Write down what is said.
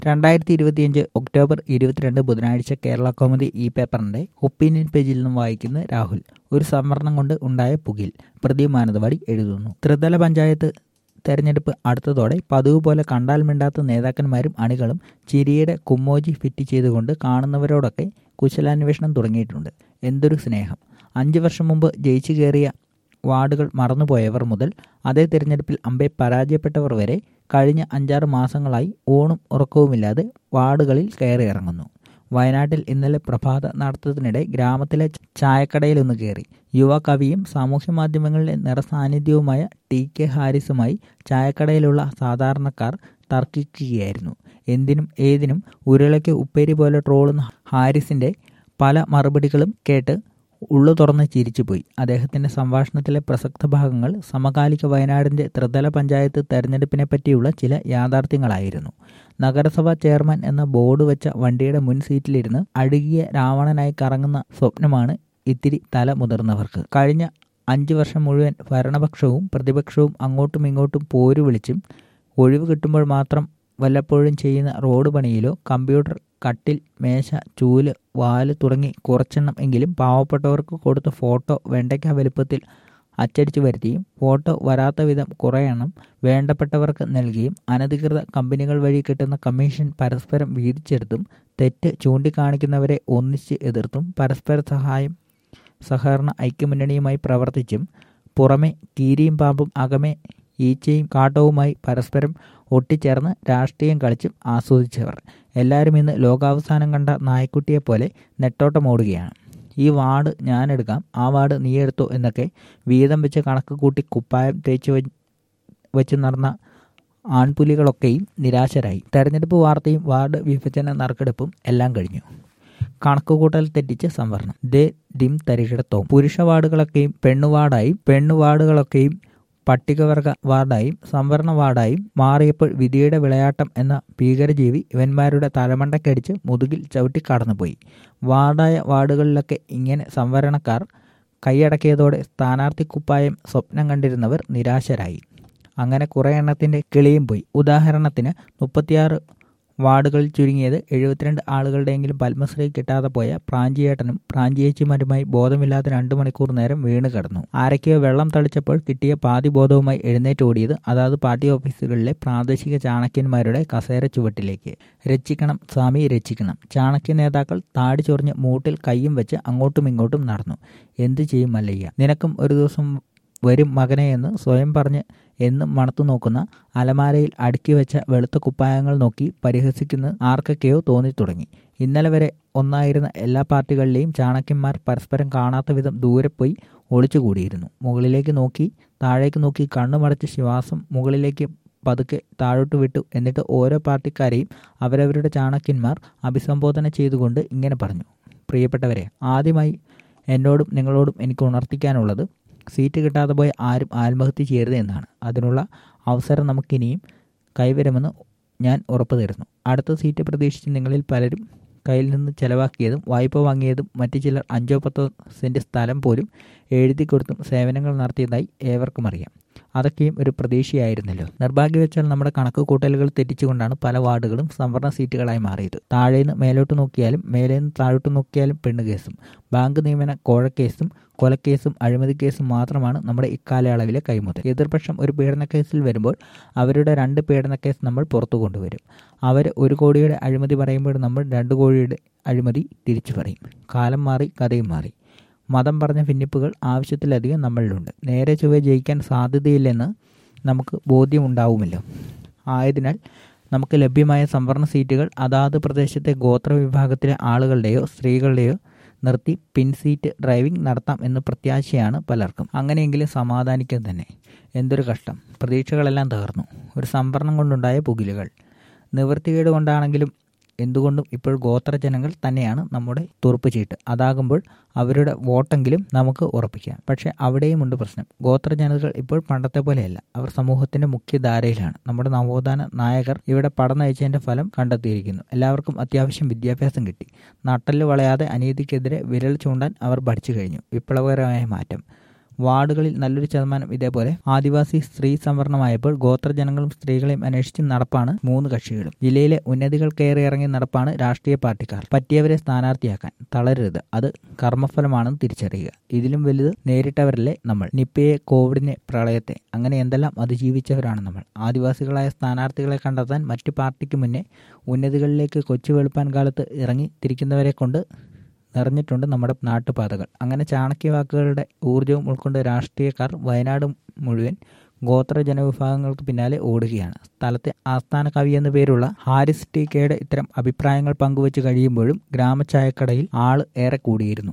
രണ്ടായിരത്തി ഇരുപത്തിയഞ്ച് ഒക്ടോബർ ഇരുപത്തിരണ്ട് ബുധനാഴ്ച കേരള കൗമുദി ഈ പേപ്പറിന്റെ ഒപ്പീനിയൻ പേജിൽ നിന്നും വായിക്കുന്ന രാഹുൽ ഒരു സംവരണം കൊണ്ട് ഉണ്ടായ പുകിൽ പ്രതി മാനന്തവാടി എഴുതുന്നു ത്രിതല പഞ്ചായത്ത് തെരഞ്ഞെടുപ്പ് അടുത്തതോടെ പതിവ് പോലെ കണ്ടാൽ മിണ്ടാത്ത നേതാക്കന്മാരും അണികളും ചിരിയുടെ കുമ്മോജി ഫിറ്റ് ചെയ്തുകൊണ്ട് കാണുന്നവരോടൊക്കെ കുശലാന്വേഷണം തുടങ്ങിയിട്ടുണ്ട് എന്തൊരു സ്നേഹം അഞ്ചു വർഷം മുമ്പ് ജയിച്ചു കയറിയ വാർഡുകൾ മറന്നുപോയവർ മുതൽ അതേ തിരഞ്ഞെടുപ്പിൽ അമ്പെ പരാജയപ്പെട്ടവർ വരെ കഴിഞ്ഞ അഞ്ചാറ് മാസങ്ങളായി ഊണും ഉറക്കവുമില്ലാതെ വാർഡുകളിൽ കയറി ഇറങ്ങുന്നു വയനാട്ടിൽ ഇന്നലെ പ്രഭാത നടത്തത്തിനിടെ ഗ്രാമത്തിലെ ചായക്കടയിൽ ഒന്ന് കയറി യുവ കവിയും സാമൂഹ്യ മാധ്യമങ്ങളിലെ നിറസാന്നിധ്യവുമായ ടി കെ ഹാരിസുമായി ചായക്കടയിലുള്ള സാധാരണക്കാർ തർക്കിക്കുകയായിരുന്നു എന്തിനും ഏതിനും ഉരുളയ്ക്ക് ഉപ്പേരി പോലെ ട്രോളുന്ന ഹാരിസിന്റെ പല മറുപടികളും കേട്ട് ഉള്ളു തുറന്ന് ചിരിച്ചുപോയി അദ്ദേഹത്തിന്റെ സംഭാഷണത്തിലെ പ്രസക്ത ഭാഗങ്ങൾ സമകാലിക വയനാടിന്റെ ത്രിതല പഞ്ചായത്ത് തെരഞ്ഞെടുപ്പിനെ പറ്റിയുള്ള ചില യാഥാർത്ഥ്യങ്ങളായിരുന്നു നഗരസഭാ ചെയർമാൻ എന്ന ബോർഡ് വെച്ച വണ്ടിയുടെ മുൻ സീറ്റിലിരുന്ന് അഴുകിയ രാവണനായി കറങ്ങുന്ന സ്വപ്നമാണ് ഇത്തിരി തല മുതിർന്നവർക്ക് കഴിഞ്ഞ അഞ്ചു വർഷം മുഴുവൻ ഭരണപക്ഷവും പ്രതിപക്ഷവും അങ്ങോട്ടും ഇങ്ങോട്ടും പോരു വിളിച്ചും ഒഴിവ് കിട്ടുമ്പോൾ മാത്രം വല്ലപ്പോഴും ചെയ്യുന്ന റോഡ് പണിയിലോ കമ്പ്യൂട്ടർ കട്ടിൽ മേശ ചൂല് വാല് തുടങ്ങി കുറച്ചെണ്ണം എങ്കിലും പാവപ്പെട്ടവർക്ക് കൊടുത്ത ഫോട്ടോ വെണ്ടയ്ക്ക വലുപ്പത്തിൽ അച്ചടിച്ചു വരുത്തിയും ഫോട്ടോ വരാത്ത വിധം കുറേ എണ്ണം വേണ്ടപ്പെട്ടവർക്ക് നൽകിയും അനധികൃത കമ്പനികൾ വഴി കിട്ടുന്ന കമ്മീഷൻ പരസ്പരം വീതിച്ചെടുത്തും തെറ്റ് ചൂണ്ടിക്കാണിക്കുന്നവരെ ഒന്നിച്ച് എതിർത്തും പരസ്പര സഹായം സഹകരണ ഐക്യമുന്നണിയുമായി പ്രവർത്തിച്ചും പുറമെ കീരിയും പാമ്പും അകമേ ഈച്ചയും കാട്ടവുമായി പരസ്പരം ഒട്ടിച്ചേർന്ന് രാഷ്ട്രീയം കളിച്ചും ആസ്വദിച്ചവർ എല്ലാവരും ഇന്ന് ലോകാവസാനം കണ്ട നായ്ക്കുട്ടിയെപ്പോലെ നെട്ടോട്ടമോടുകയാണ് ഈ വാർഡ് ഞാനെടുക്കാം ആ വാർഡ് നീ എടുത്തോ എന്നൊക്കെ വീതം വെച്ച് കണക്ക് കൂട്ടി കുപ്പായം തേച്ച് വെച്ച് നടന്ന ആൺപുലികളൊക്കെയും നിരാശരായി തെരഞ്ഞെടുപ്പ് വാർത്തയും വാർഡ് വിഭജന നറുക്കെടുപ്പും എല്ലാം കഴിഞ്ഞു കണക്കുകൂട്ടൽ തെറ്റിച്ച് സംവരണം ദേ ദിം തരികിടത്തോം പുരുഷ വാർഡുകളൊക്കെയും പെണ്ണുവാർഡായും പെണ്ണുവാർഡുകളൊക്കെയും പട്ടികവർഗ വാർഡായും സംവരണ വാർഡായും മാറിയപ്പോൾ വിധിയുടെ വിളയാട്ടം എന്ന ഭീകരജീവി ഇവന്മാരുടെ തലമണ്ടക്കടിച്ച് മുതുകിൽ ചവിട്ടി കടന്നുപോയി വാർഡായ വാർഡുകളിലൊക്കെ ഇങ്ങനെ സംവരണക്കാർ കൈയടക്കിയതോടെ സ്ഥാനാർത്ഥി കുപ്പായം സ്വപ്നം കണ്ടിരുന്നവർ നിരാശരായി അങ്ങനെ കുറേ എണ്ണത്തിൻ്റെ കിളിയും പോയി ഉദാഹരണത്തിന് മുപ്പത്തിയാറ് വാർഡുകളിൽ ചുരുങ്ങിയത് എഴുപത്തിരണ്ട് ആളുകളുടെയെങ്കിലും പത്മശ്രീ കിട്ടാതെ പോയ പ്രാഞ്ചിയേട്ടനും പ്രാഞ്ചിയേച്ചിമാരുമായി ബോധമില്ലാതെ രണ്ടു മണിക്കൂർ നേരം വീണ് കിടന്നു ആരൊക്കെയോ വെള്ളം തളിച്ചപ്പോൾ കിട്ടിയ പാതി ബോധവുമായി എഴുന്നേറ്റോടിയത് അതാത് പാർട്ടി ഓഫീസുകളിലെ പ്രാദേശിക ചാണക്യന്മാരുടെ കസേര ചുവട്ടിലേക്ക് രക്ഷിക്കണം സ്വാമി രക്ഷിക്കണം ചാണക്യ നേതാക്കൾ താടി ചൊറിഞ്ഞ് മൂട്ടിൽ കൈയും വെച്ച് അങ്ങോട്ടും ഇങ്ങോട്ടും നടന്നു എന്തു ചെയ്യും മല്ലയ്യ നിനക്കും ഒരു ദിവസം വരും മകനെ എന്ന് സ്വയം പറഞ്ഞ് എന്നും മണത്തു നോക്കുന്ന അലമാരയിൽ അടുക്കി വെച്ച വെളുത്ത കുപ്പായങ്ങൾ നോക്കി പരിഹസിക്കുന്ന ആർക്കൊക്കെയോ തോന്നി തുടങ്ങി ഇന്നലെ വരെ ഒന്നായിരുന്ന എല്ലാ പാർട്ടികളിലെയും ചാണക്യന്മാർ പരസ്പരം കാണാത്ത വിധം ദൂരെ പോയി ഒളിച്ചുകൂടിയിരുന്നു മുകളിലേക്ക് നോക്കി താഴേക്ക് നോക്കി കണ്ണുമടച്ച് ശ്വാസം മുകളിലേക്ക് പതുക്കെ താഴോട്ട് വിട്ടു എന്നിട്ട് ഓരോ പാർട്ടിക്കാരെയും അവരവരുടെ ചാണക്യന്മാർ അഭിസംബോധന ചെയ്തുകൊണ്ട് ഇങ്ങനെ പറഞ്ഞു പ്രിയപ്പെട്ടവരെ ആദ്യമായി എന്നോടും നിങ്ങളോടും എനിക്ക് ഉണർത്തിക്കാനുള്ളത് സീറ്റ് കിട്ടാതെ പോയ ആരും ആത്മഹത്യ ചെയ്യരുത് എന്നാണ് അതിനുള്ള അവസരം നമുക്കിനിയും കൈവരുമെന്ന് ഞാൻ ഉറപ്പു തരുന്നു അടുത്ത സീറ്റ് പ്രതീക്ഷിച്ച് നിങ്ങളിൽ പലരും കയ്യിൽ നിന്ന് ചെലവാക്കിയതും വായ്പ വാങ്ങിയതും മറ്റു ചിലർ അഞ്ചോ പത്തോ സെൻറ്റ് സ്ഥലം പോലും എഴുതി കൊടുത്തും സേവനങ്ങൾ നടത്തിയതായി ഏവർക്കും അറിയാം അതൊക്കെയും ഒരു പ്രതീക്ഷയായിരുന്നല്ലോ നിർഭാഗ്യവശാൽ നമ്മുടെ കണക്ക് കൂട്ടലുകൾ തെറ്റിച്ചുകൊണ്ടാണ് പല വാർഡുകളും സംവരണ സീറ്റുകളായി മാറിയത് താഴേന്ന് മേലോട്ട് നോക്കിയാലും മേലേന്ന് താഴോട്ട് നോക്കിയാലും പെണ്ണ് കേസും ബാങ്ക് നിയമന കോഴക്കേസും കൊലക്കേസും അഴിമതി കേസും മാത്രമാണ് നമ്മുടെ ഇക്കാലയളവിലെ കൈമുതൽ എതിർപക്ഷം ഒരു പീഡനക്കേസിൽ വരുമ്പോൾ അവരുടെ രണ്ട് പീഡനക്കേസ് നമ്മൾ പുറത്തു കൊണ്ടുവരും അവർ ഒരു കോടിയുടെ അഴിമതി പറയുമ്പോൾ നമ്മൾ രണ്ട് കോടിയുടെ അഴിമതി തിരിച്ചു പറയും കാലം മാറി കഥയും മാറി മതം പറഞ്ഞ ഭിന്നിപ്പുകൾ ആവശ്യത്തിലധികം നമ്മളിലുണ്ട് നേരെ ചൊവ്വെ ജയിക്കാൻ സാധ്യതയില്ലെന്ന് നമുക്ക് ബോധ്യമുണ്ടാവുമല്ലോ ആയതിനാൽ നമുക്ക് ലഭ്യമായ സംവരണ സീറ്റുകൾ അതാത് പ്രദേശത്തെ ഗോത്ര വിഭാഗത്തിലെ ആളുകളുടെയോ സ്ത്രീകളുടെയോ നിർത്തി പിൻ സീറ്റ് ഡ്രൈവിംഗ് നടത്താം എന്ന് പ്രത്യാശയാണ് പലർക്കും അങ്ങനെയെങ്കിലും സമാധാനിക്കുക തന്നെ എന്തൊരു കഷ്ടം പ്രതീക്ഷകളെല്ലാം തകർന്നു ഒരു സംവരണം കൊണ്ടുണ്ടായ പുകിലുകൾ നിവൃത്തികേട് കൊണ്ടാണെങ്കിലും എന്തുകൊണ്ടും ഇപ്പോൾ ഗോത്രജനങ്ങൾ തന്നെയാണ് നമ്മുടെ തുറുപ്പ് ചീട്ട് അതാകുമ്പോൾ അവരുടെ വോട്ടെങ്കിലും നമുക്ക് ഉറപ്പിക്കാം പക്ഷേ അവിടെയുമുണ്ട് പ്രശ്നം ഗോത്രജനതകൾ ഇപ്പോൾ പണ്ടത്തെ പോലെയല്ല അവർ സമൂഹത്തിന്റെ മുഖ്യധാരയിലാണ് നമ്മുടെ നവോത്ഥാന നായകർ ഇവിടെ പടം നയിച്ചതിന്റെ ഫലം കണ്ടെത്തിയിരിക്കുന്നു എല്ലാവർക്കും അത്യാവശ്യം വിദ്യാഭ്യാസം കിട്ടി നട്ടല് വളയാതെ അനീതിക്കെതിരെ വിരൽ ചൂണ്ടാൻ അവർ പഠിച്ചു കഴിഞ്ഞു വിപ്ലവകരമായ മാറ്റം വാർഡുകളിൽ നല്ലൊരു ശതമാനം ഇതേപോലെ ആദിവാസി സ്ത്രീ സംവരണമായപ്പോൾ ഗോത്രജനങ്ങളും സ്ത്രീകളെയും അന്വേഷിച്ച് നടപ്പാണ് മൂന്ന് കക്ഷികളും ജില്ലയിലെ ഉന്നതികൾ കയറി ഇറങ്ങി നടപ്പാണ് രാഷ്ട്രീയ പാർട്ടിക്കാർ പറ്റിയവരെ സ്ഥാനാർത്ഥിയാക്കാൻ തളരരുത് അത് കർമ്മഫലമാണെന്ന് തിരിച്ചറിയുക ഇതിലും വലുത് നേരിട്ടവരല്ലേ നമ്മൾ നിപ്പയെ കോവിഡിനെ പ്രളയത്തെ അങ്ങനെ എന്തെല്ലാം അതിജീവിച്ചവരാണ് നമ്മൾ ആദിവാസികളായ സ്ഥാനാർത്ഥികളെ കണ്ടെത്താൻ മറ്റു പാർട്ടിക്ക് മുന്നേ ഉന്നതികളിലേക്ക് കൊച്ചു വെളുപ്പാൻ കാലത്ത് ഇറങ്ങി തിരിക്കുന്നവരെ കൊണ്ട് നിറഞ്ഞിട്ടുണ്ട് നമ്മുടെ നാട്ടുപാതകൾ അങ്ങനെ ചാണക്യവാക്കുകളുടെ ഊർജവും ഉൾക്കൊണ്ട് രാഷ്ട്രീയക്കാർ വയനാട് മുഴുവൻ ഗോത്ര ജനവിഭാഗങ്ങൾക്ക് പിന്നാലെ ഓടുകയാണ് സ്ഥലത്തെ ആസ്ഥാന കവി എന്ന പേരുള്ള ഹാരിസ് ടി കെയുടെ ഇത്തരം അഭിപ്രായങ്ങൾ പങ്കുവച്ച് കഴിയുമ്പോഴും ഗ്രാമചായക്കടയിൽ ആള് ഏറെ കൂടിയിരുന്നു